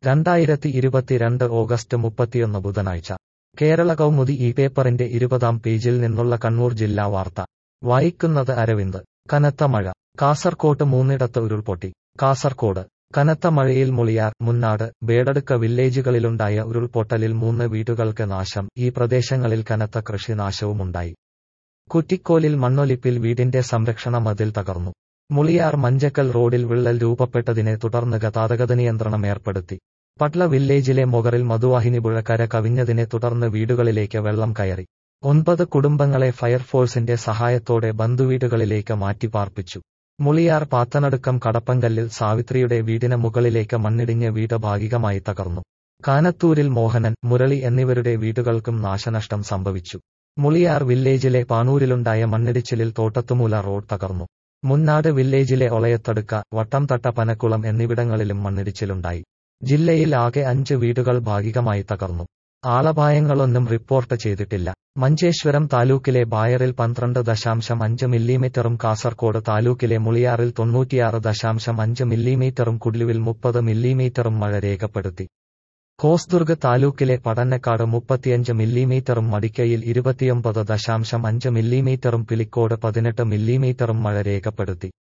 രണ്ടായിരത്തി ഇരുപത്തിരണ്ട് ഓഗസ്റ്റ് മുപ്പത്തിയൊന്ന് ബുധനാഴ്ച കേരള കൗമുദി ഈ പേപ്പറിന്റെ ഇരുപതാം പേജിൽ നിന്നുള്ള കണ്ണൂർ ജില്ലാ വാർത്ത വായിക്കുന്നത് അരവിന്ദ് കനത്ത മഴ കാസർകോട്ട് മൂന്നിടത്ത് ഉരുൾപൊട്ടി കാസർകോട് കനത്ത മഴയിൽ മുളിയാർ മുന്നാട് ബേഡടുക്ക വില്ലേജുകളിലുണ്ടായ ഉരുൾപൊട്ടലിൽ മൂന്ന് വീടുകൾക്ക് നാശം ഈ പ്രദേശങ്ങളിൽ കനത്ത കൃഷിനാശവുമുണ്ടായി കുറ്റിക്കോലിൽ മണ്ണൊലിപ്പിൽ വീടിന്റെ സംരക്ഷണ മതിൽ തകർന്നു മുളിയാർ മഞ്ചക്കൽ റോഡിൽ വിള്ളൽ രൂപപ്പെട്ടതിനെ തുടർന്ന് ഗതാഗത നിയന്ത്രണം ഏർപ്പെടുത്തി പട്ല വില്ലേജിലെ മൊഗറിൽ മധുവാഹിനി പുഴ കര കവിഞ്ഞതിനെ തുടർന്ന് വീടുകളിലേക്ക് വെള്ളം കയറി ഒൻപത് കുടുംബങ്ങളെ ഫയർഫോഴ്സിന്റെ സഹായത്തോടെ ബന്ധുവീടുകളിലേക്ക് മാറ്റിപ്പാർപ്പിച്ചു മുളിയാർ പാത്തനടുക്കം കടപ്പങ്കല്ലിൽ സാവിത്രിയുടെ വീടിന് മുകളിലേക്ക് മണ്ണിടിഞ്ഞ് വീട് ഭാഗികമായി തകർന്നു കാനത്തൂരിൽ മോഹനൻ മുരളി എന്നിവരുടെ വീടുകൾക്കും നാശനഷ്ടം സംഭവിച്ചു മുളിയാർ വില്ലേജിലെ പാണൂരിലുണ്ടായ മണ്ണിടിച്ചിലിൽ തോട്ടത്തുമൂല റോഡ് തകർന്നു മുന്നാട് വില്ലേജിലെ ഒളയത്തടുക്ക വട്ടംതട്ട പനക്കുളം എന്നിവിടങ്ങളിലും മണ്ണിടിച്ചിലുണ്ടായി ജില്ലയിൽ ആകെ അഞ്ച് വീടുകൾ ഭാഗികമായി തകർന്നു ആളപായങ്ങളൊന്നും റിപ്പോർട്ട് ചെയ്തിട്ടില്ല മഞ്ചേശ്വരം താലൂക്കിലെ ബായറിൽ പന്ത്രണ്ട് ദശാംശം അഞ്ച് മില്ലിമീറ്ററും കാസർകോട് താലൂക്കിലെ മുളിയാറിൽ തൊണ്ണൂറ്റിയാറ് ദശാംശം അഞ്ച് മില്ലിമീറ്ററും കുഡ്ലുവിൽ മുപ്പത് മില്ലിമീറ്ററും മഴ രേഖപ്പെടുത്തി ഹോസ്ദുർഗ് താലൂക്കിലെ പടന്നക്കാട് മുപ്പത്തിയഞ്ച് മില്ലിമീറ്ററും മടിക്കയിൽ ഇരുപത്തിയൊമ്പത് ദശാംശം അഞ്ച് മില്ലിമീറ്ററും പിലിക്കോട് പതിനെട്ട് മില്ലിമീറ്ററും മഴ രേഖപ്പെടുത്തി